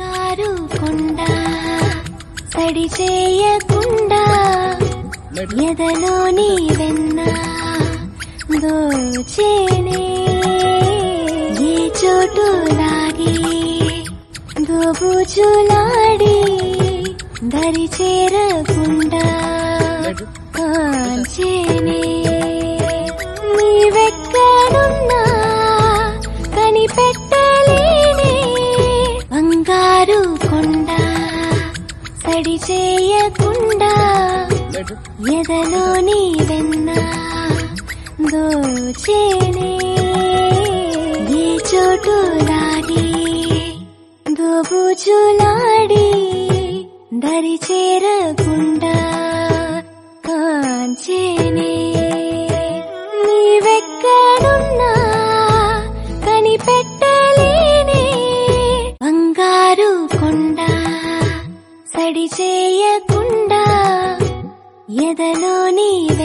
బంగారు కొండ సడి చేయకుండా ఎదలోని వెన్న దోచేనే ఏ చోటు లాగి దోబుచులాడి దరి చేరకుండా కాంచేనే నీవెక్కడున్నా కనిపెట్టలేనే బంగారు కొండ సడి చేయకుండా ఎదలోని వెన్న దోచేనే ఏ చోటు లాగి దోబుచులాడి దరి చేరకుండా కాంచేనే నీవెక్కడున్నా కనిపెట్టలేనే బంగారు కొండ సడి చేయకుండా ఎదలోని